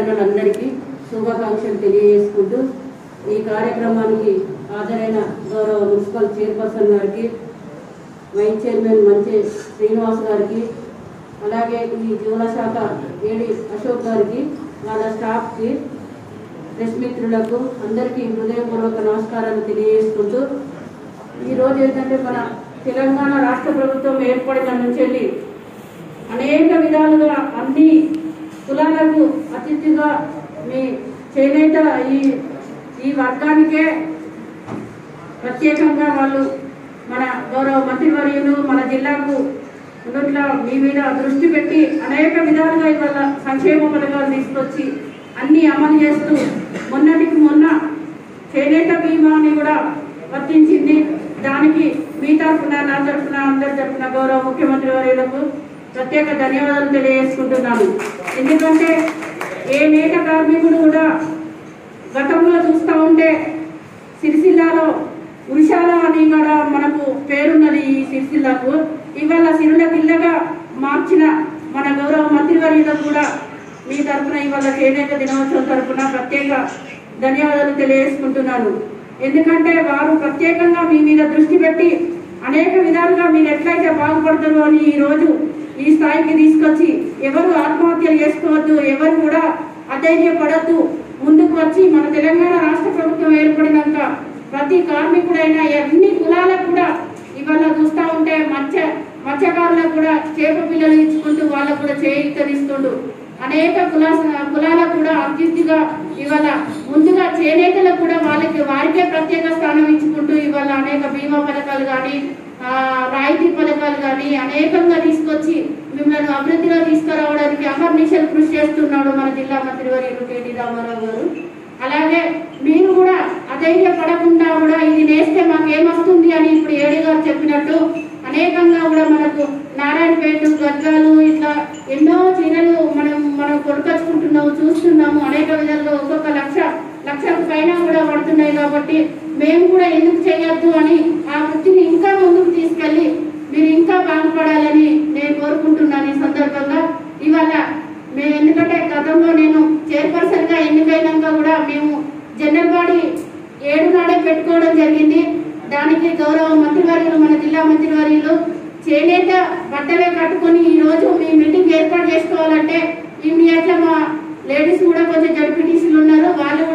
అన్నలందరికీ శుభాకాంక్షలు తెలియజేసుకుంటూ ఈ కార్యక్రమానికి హాజరైన గౌరవ మున్సిపల్ చైర్పర్సన్ గారికి వైస్ చైర్మన్ మంచి శ్రీనివాస్ గారికి అలాగే ఈ జీవన శాఖ ఏడి అశోక్ గారికి వాళ్ళ స్టాఫ్కి ప్రెస్ మిత్రులకు అందరికీ హృదయపూర్వక నమస్కారాలు తెలియజేసుకుంటూ ఈరోజు ఏంటంటే మన తెలంగాణ రాష్ట్ర ప్రభుత్వం ఏర్పడిన నుంచి వెళ్ళి అనేక విధాలుగా అన్ని కులాలకు అతిథిగా మీ చేనేత ఈ ఈ వర్గానికే ప్రత్యేకంగా వాళ్ళు మన గౌరవ మంత్రివర్యులు మన జిల్లాకు ఉన్నట్ల మీ మీద దృష్టి పెట్టి అనేక విధాలుగా ఇవాళ సంక్షేమ పథకాలు తీసుకొచ్చి అన్ని అమలు చేస్తూ మొన్నటికి మొన్న చేనేత బీమాని కూడా వర్తించింది దానికి మీ తరఫున నా తరఫున అందరి తరఫున గౌరవ ముఖ్యమంత్రి వర్యులకు ప్రత్యేక ధన్యవాదాలు తెలియజేసుకుంటున్నాను ఎందుకంటే ఏ నేత కార్మికుడు కూడా గతంలో చూస్తూ ఉంటే సిరిసిల్లాలో ఉరిశాల అని కూడా మనకు పేరున్నది ఈ సిరిసిల్లకు ఇవాళ సిరుల కిల్లగా మార్చిన మన గౌరవ మంత్రివర్యులకు కూడా మీ తరఫున ఇవాళ చేనేత దినోత్సవం తరఫున ప్రత్యేక ధన్యవాదాలు తెలియజేసుకుంటున్నాను ఎందుకంటే వారు ప్రత్యేకంగా మీ మీద దృష్టి పెట్టి అనేక విధాలుగా మీరు ఎట్లయితే బాగుపడతారు అని ఈ రోజు ఈ స్థాయికి తీసుకొచ్చి ఎవరు ఆత్మహత్యలు చేసుకోవద్దు ఎవరు కూడా అధైర్యపడద్దు ముందుకు వచ్చి మన తెలంగాణ రాష్ట్ర ప్రభుత్వం ఏర్పడినాక ప్రతి కార్మికుడైనా అన్ని కులాలకు కూడా ఇవాళ చూస్తూ ఉంటే మత్స్య మత్స్యకారులకు కూడా చేప పిల్లలు ఇచ్చుకుంటూ వాళ్ళకు కూడా చేయిస్తూ అనేక కుల కులాలకు కూడా అభివృద్ధిగా ఇవాళ ముందుగా చేనేతలకు కూడా వాళ్ళకి వారికే ప్రత్యేక స్థానం ఇచ్చుకుంటూ ఇవాళ అనేక బీమా పథకాలు కానీ ఆ, రాయితీ పథకాలు కానీ అనేకంగా తీసుకొచ్చి మిమ్మల్ని అభివృద్ధిలో తీసుకురావడానికి అహర్నిశలు కృషి చేస్తున్నాడు మన జిల్లా మంత్రివర్యులు కేటీ రామారావు గారు అలాగే మీరు కూడా అధైర్య పడకుండా కూడా ఇది నేస్తే మాకు ఏమొస్తుంది అని ఇప్పుడు ఏడి గారు చెప్పినట్టు అనేకంగా కూడా మనకు నారాయణపేట గద్వాలు ఇట్లా ఎన్నో చీరలు మనం మనం కొనుకొచ్చుకుంటున్నాము చూస్తున్నాము అనేక విధాలుగా ఒక్కొక్క లక్ష లక్షకు పైన కూడా పడుతున్నాయి కాబట్టి మేము కూడా ఎందుకు చేయొద్దు అని ఆ వృత్తిని ఇంకా ముందుకు తీసుకెళ్ళి మీరు ఇంకా బాగుపడాలని నేను కోరుకుంటున్నాను ఈ సందర్భంగా ఇవాళ మేము ఎందుకంటే గతంలో నేను చైర్పర్సన్ గా ఎన్నికైనాక కూడా మేము జనరల్ బాడీ ఏడు నాడే పెట్టుకోవడం జరిగింది దానికి గౌరవ మంత్రివర్యులు మన జిల్లా మంత్రివర్యులు చేనేత బట్టలే కట్టుకొని ఈ రోజు మీ మీటింగ్ ఏర్పాటు చేసుకోవాలంటే ఇమీడియట్ మా లేడీస్ కూడా కొంచెం జడ్పీటీసీలు ఉన్నారు వాళ్ళు